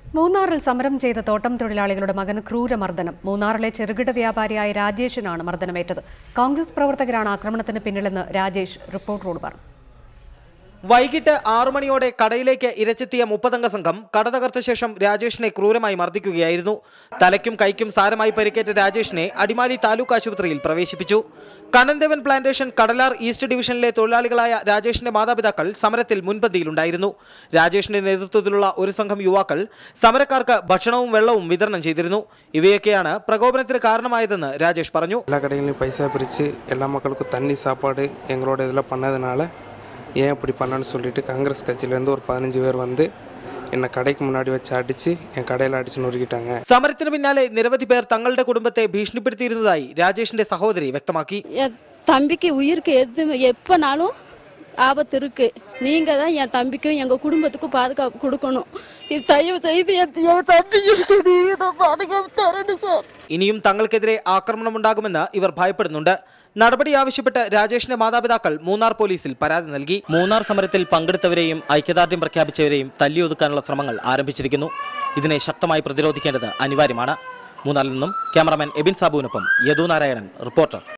മൂന്നാറിൽ സമരം ചെയ്ത തോട്ടം തൊഴിലാളികളുടെ മകന് ക്രൂരമർദ്ദനം മൂന്നാറിലെ ചെറുകിട വ്യാപാരിയായ രാജേഷിനാണ് മർദ്ദനമേറ്റത് കോൺഗ്രസ് പ്രവർത്തകരാണ് ആക്രമണത്തിന് പിന്നിലെന്ന് രാജേഷ് റിപ്പോർട്ടറോട് പറഞ്ഞു വൈകിട്ട് ആറു മണിയോടെ കടയിലേക്ക് ഇരച്ചെത്തിയ മുപ്പതംഗ സംഘം കട തകർത്ത ശേഷം രാജേഷിനെ ക്രൂരമായി മർദ്ദിക്കുകയായിരുന്നു തലയ്ക്കും കൈക്കും സാരമായി പരിക്കേറ്റ രാജേഷിനെ അടിമാലി താലൂക്ക് ആശുപത്രിയിൽ പ്രവേശിപ്പിച്ചു കനന്തവൻ പ്ലാന്റേഷൻ കടലാർ ഈസ്റ്റ് ഡിവിഷനിലെ തൊഴിലാളികളായ രാജേഷിന്റെ മാതാപിതാക്കൾ സമരത്തിൽ മുൻപന്തിയിലുണ്ടായിരുന്നു രാജേഷിന്റെ നേതൃത്വത്തിലുള്ള ഒരു സംഘം യുവാക്കൾ സമരക്കാർക്ക് ഭക്ഷണവും വെള്ളവും വിതരണം ചെയ്തിരുന്നു ഇവയൊക്കെയാണ് പ്രകോപനത്തിന് കാരണമായതെന്ന് രാജേഷ് പറഞ്ഞു எல்லா கடைகளையும் பைசா பிரித்து எல்லா மக்களுக்கும் தண்ணி சாப்பாடு எங்களோட இதில் பண்ணதுனால ஏன் இப்படி பண்ணான்னு சொல்லிட்டு காங்கிரஸ் கட்சியிலேருந்து ஒரு பதினஞ்சு பேர் வந்து என்னை கடைக்கு முன்னாடி வச்சு அடித்து என் கடையில் அடித்து நொறுக்கிட்டாங்க സമരത്തിന് പിന്നാലെ നിരവധി പേർ തങ്ങളുടെ കുടുംബത്തെ ഭീഷണിപ്പെടുത്തിയിരുന്നതായി രാജേഷിന്റെ സഹോദരി വ്യക്തമാക്കി என் தம்பிக்கு உயிருக்கு எது எப்பனாலும் ஆபத்து இருக்கு நீங்க தான் என் தம்பிக்கும் எங்க குடும்பத்துக்கும் பாதுகாப்பு கொடுக்கணும் இது தயவு செய்து என் என் தம்பிக்கு நீங்க தான் பாதுகாப்பு தரணும் சார் ഇനിയും തങ്ങൾക്കെതിരെ ആക്രമണമുണ്ടാകുമെന്ന് ഇവർ ഭയപ്പെടുന്നുണ്ട് നടപടി ആവശ്യപ്പെട്ട് രാജേഷിന്റെ മാതാപിതാക്കൾ മൂന്നാർ പോലീസിൽ പരാതി നൽകി മൂന്നാർ സമരത്തിൽ പങ്കെടുത്തവരെയും ഐക്യദാർഢ്യം പ്രഖ്യാപിച്ചവരെയും തല്ലിയൊതുക്കാനുള്ള ശ്രമങ്ങൾ ആരംഭിച്ചിരിക്കുന്നു ഇതിനെ ശക്തമായി പ്രതിരോധിക്കേണ്ടത് അനിവാര്യമാണ് മൂന്നാറിൽ നിന്നും ക്യാമറാമാൻ എബിൻ സാബുവിനൊപ്പം യദു നാരായണൻ റിപ്പോർട്ടർ